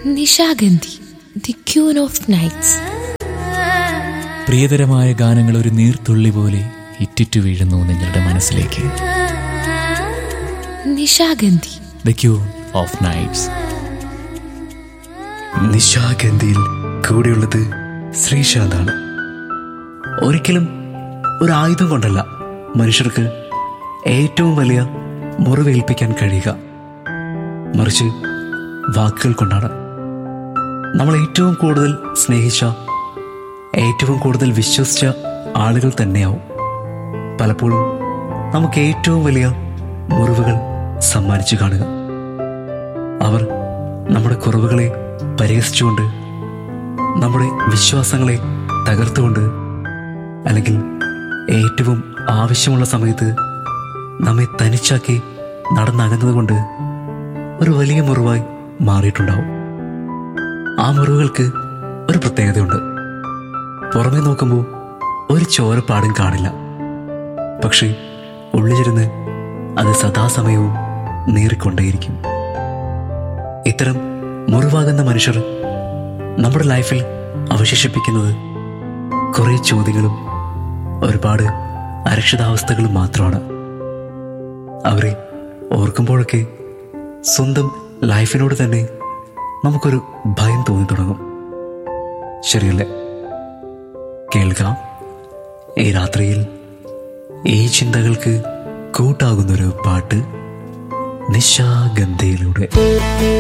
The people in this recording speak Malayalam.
Nishagandhi the queen of nights പ്രിയതരമായ ഗാനങ്ങൾ ഒരു നീർത്തുള്ളി പോലെ ഇറ്റിറ്റു വീഴുന്നു നിങ്ങളുടെ മനസ്സിലേക്ക് Nishagandhi the queen of nights നിശാഗന്ധിയിൽ കൂടെയുള്ളത് ശ്രീശാന്താണ് ഒരിക്കലും ഒരു ആയുധം കൊണ്ടല്ല മനുഷ്യർക്ക് ഏറ്റവും വലിയ മുറിവേൽപ്പിക്കാൻ കഴിയുക മറിച്ച് വാക്കുകൾ കൊണ്ടാണ് നമ്മൾ ഏറ്റവും കൂടുതൽ സ്നേഹിച്ച ഏറ്റവും കൂടുതൽ വിശ്വസിച്ച ആളുകൾ തന്നെയാവും പലപ്പോഴും നമുക്ക് ഏറ്റവും വലിയ മുറിവുകൾ സമ്മാനിച്ചു കാണുക അവർ നമ്മുടെ കുറവുകളെ പരിഹസിച്ചുകൊണ്ട് നമ്മുടെ വിശ്വാസങ്ങളെ തകർത്തുകൊണ്ട് അല്ലെങ്കിൽ ഏറ്റവും ആവശ്യമുള്ള സമയത്ത് നമ്മെ തനിച്ചാക്കി നടന്നകന്നതുകൊണ്ട് ഒരു വലിയ മുറിവായി മാറിയിട്ടുണ്ടാവും ആ മുറിവുകൾക്ക് ഒരു പ്രത്യേകതയുണ്ട് പുറമേ നോക്കുമ്പോൾ ഒരു ചോരപ്പാടും കാണില്ല പക്ഷേ ഉള്ളിലിരുന്ന് അത് സദാസമയവും നീറിക്കൊണ്ടേയിരിക്കും ഇത്തരം മുറിവാകുന്ന മനുഷ്യർ നമ്മുടെ ലൈഫിൽ അവശേഷിപ്പിക്കുന്നത് കുറേ ചോദ്യങ്ങളും ഒരുപാട് അരക്ഷിതാവസ്ഥകളും മാത്രമാണ് അവരെ ഓർക്കുമ്പോഴൊക്കെ സ്വന്തം ലൈഫിനോട് തന്നെ നമുക്കൊരു ഭയം തോന്നി തുടങ്ങും ശരിയല്ലേ കേൾക്കാം ഈ രാത്രിയിൽ ഈ ചിന്തകൾക്ക് കൂട്ടാകുന്നൊരു പാട്ട് നിശാഗന്ധയിലൂടെ